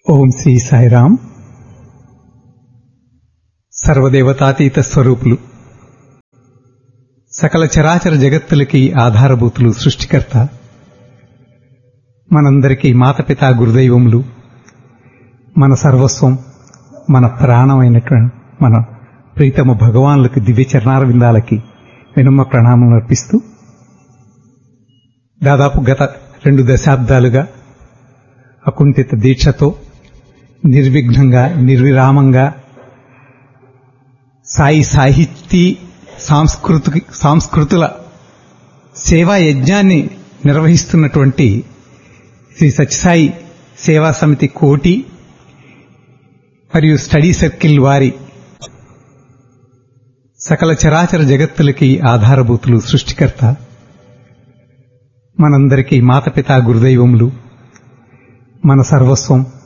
ఓం శ్రీ సాయిరాం సర్వదేవతాతీత స్వరూపులు సకల చరాచర జగత్తులకి ఆధారభూతులు సృష్టికర్త మనందరికీ మాతపిత గురుదైవములు మన సర్వస్వం మన ప్రాణమైనటువంటి మన ప్రీతమ భగవానులకి దివ్య చరణారవిందాలకి వినమ్మ ప్రణామం అర్పిస్తూ దాదాపు గత రెండు దశాబ్దాలుగా అకుంఠిత దీక్షతో నిర్విఘ్నంగా నిర్విరామంగా సాయి సాహితీ సాంస్కృతి సాంస్కృతుల సేవా యజ్ఞాన్ని నిర్వహిస్తున్నటువంటి శ్రీ సత్యసాయి సేవా సమితి కోటి మరియు స్టడీ సర్కిల్ వారి సకల చరాచర జగత్తులకి ఆధారభూతులు సృష్టికర్త మనందరికీ మాతపిత గురుదైవములు మన సర్వస్వం